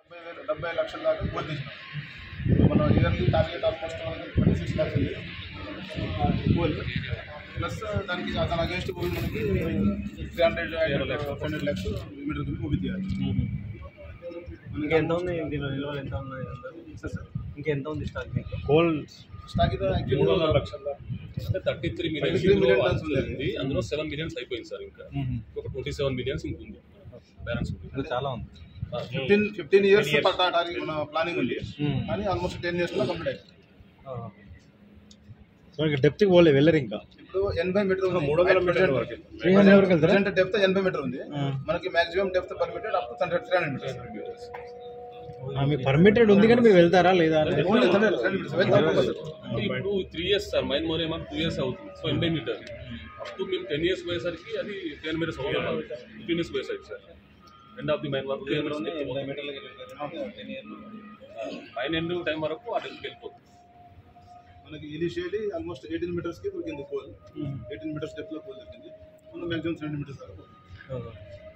డెబ్బై వేలు డెబ్బై లక్షల దాకా గోల్ తీసినాం మన ఇయర్లీ టార్గెట్ ఆల్మోస్ట్ మనకి ట్వంటీ సిక్స్ ల్యాక్స్ ఉంది గోల్ ప్లస్ దానికి దాని అగేన్స్ట్ పోయి మనకి three hundred hundred lakhs metre కింద మూవీ తీయాలి ఇంకెంత ఉంది దీనిలో నిల్వలు ఎంత ఉన్నాయి సార్ ఇంకెంత ఉంది స్టాక్ మీకు కోల్ స్టాక్ ఇది మూడు వందల యాక్చువల్లీ లక్షల అంటే thirty three 33 million millions tons ఉంది. ఉంది అందులో సెవెన్ మిలియన్స్ అయిపోయింది సార్ ఇంకా ఒక ట్వంటీ సెవెన్ మిలియన్స్ ఇంకుంది బ్యాలెన్స్ ఉంది ఇంకా చాలా ఉంది ఫిఫ్టీన్ ఫిఫ్టీన్ ఇయర్స్ టార్గెట్ మన ప్లానింగ్ ఉంది కానీ ఆల్మోస్ట్ టెన్ ఇయర్స్లో కంప్లీట్ అయిపోయింది సో ఇంకా డెప్త్కి పోలే వెళ్ళరు ఇంకా ఇప్పుడు ఎనభై మీటర్ ఉంది మూడు వందల మీటర్ల వరకు త్రీ హండ్రెడ్ వరకు వెళ్తారా ప్రజెంట్ డెప్త్ ఎనభై మీటర్ ఉంది మనకి maximum depth permitted up to hundred three hundred metres ఆ, మీకు పర్మిటెడ్ ఉంది కానీ మీరు వెళ్తారా లేదా అనేది ఓన్లీ హండ్రెడ్ మీటర్స్ అంటే ఇప్పుడు three years sir mine more మాకు టూ ఇయర్స్ అవుతుంది సో ఎనభై మీటర్ అప్ టు మేము టెన్ ఇయర్స్ పోయేసరికి అది టెన్ మీటర్స్ అవుతుంది ఫిఫ్టీన్ ఇయర్స్ పోయేసరికి sir end of the mine వరకు మైన్ ఎండ్ టైం వరకు ఆ డెప్త్కి వెళ్ళిపోతుంది మనకి ఇనిషియలీ ఆల్మోస్ట్ ఎయిటీన్ మీటర్స్ కి దొరికింది కోల్ ఎయిటీన్ మీటర్స్ డెప్త్ లో కోల్ దొరికింది మనం మాక్సిమం సెవెంటీ మీటర్స్ దాకా పోతుంది.